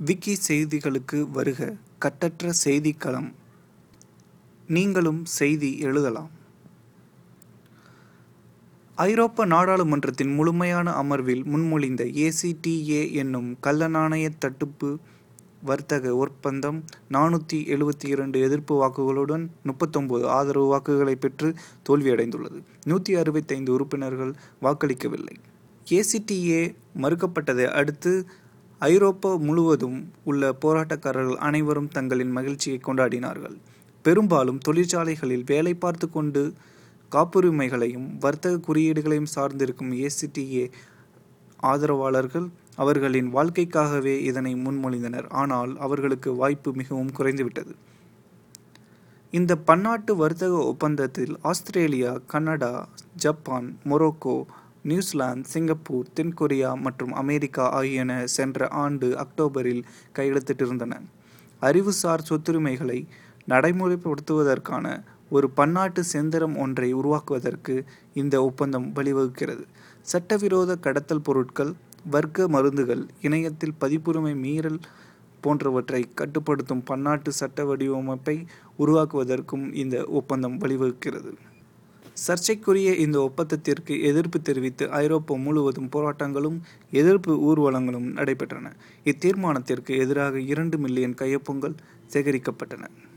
விக்கி செய்திகளுக்கு வருக கட்டற்ற செய்திக்களம் நீங்களும் செய்தி எழுதலாம் ஐரோப்பா நாடாளுமன்றத்தின் முழுமையான அமர்வில் முன்மொழிந்த ஏசிடிஏ என்னும் கள்ள நாணய தட்டுப்பு வர்த்தக ஒப்பந்தம் நானூற்றி எழுபத்தி இரண்டு எதிர்ப்பு வாக்குகளுடன் முப்பத்தொன்பது ஆதரவு வாக்குகளை பெற்று தோல்வியடைந்துள்ளது நூற்றி அறுபத்தைந்து உறுப்பினர்கள் வாக்களிக்கவில்லை ஏசிடிஏ மறுக்கப்பட்டதை அடுத்து ஐரோப்பா முழுவதும் உள்ள போராட்டக்காரர்கள் அனைவரும் தங்களின் மகிழ்ச்சியை கொண்டாடினார்கள் பெரும்பாலும் தொழிற்சாலைகளில் வேலை பார்த்து கொண்டு காப்புரிமைகளையும் வர்த்தக குறியீடுகளையும் சார்ந்திருக்கும் ஏசிடிஏ ஆதரவாளர்கள் அவர்களின் வாழ்க்கைக்காகவே இதனை முன்மொழிந்தனர் ஆனால் அவர்களுக்கு வாய்ப்பு மிகவும் குறைந்துவிட்டது இந்த பன்னாட்டு வர்த்தக ஒப்பந்தத்தில் Australia Canada Japan Morocco New Zealand Singapore தென்கொரியா மற்றும் அமெரிக்கா ஆகியன சென்ற ஆண்டு அக்டோபரில் கையெழுத்திட்டிருந்தன அறிவுசார் சொத்துரிமைகளை நடைமுறைப்படுத்துவதற்கான ஒரு பன்னாட்டு செந்தரம் ஒன்றை உருவாக்குவதற்கு இந்த ஒப்பந்தம் வழிவகுக்கிறது சட்டவிரோத கடத்தல் பொருட்கள் வர்க்க மருந்துகள் இணையத்தில் பதிப்புரிமை மீறல் போன்றவற்றை கட்டுப்படுத்தும் பன்னாட்டு சட்ட வடிவமைப்பை உருவாக்குவதற்கும் இந்த ஒப்பந்தம் வழிவகுக்கிறது சர்ச்சைக்குரிய இந்த ஒப்பந்தத்திற்கு எதிர்ப்பு தெரிவித்து ஐரோப்பா முழுவதும் போராட்டங்களும் எதிர்ப்பு ஊர்வலங்களும் நடைபெற்றன இத்தீர்மானத்திற்கு எதிராக இரண்டு மில்லியன் கையொப்பங்கள் சேகரிக்கப்பட்டன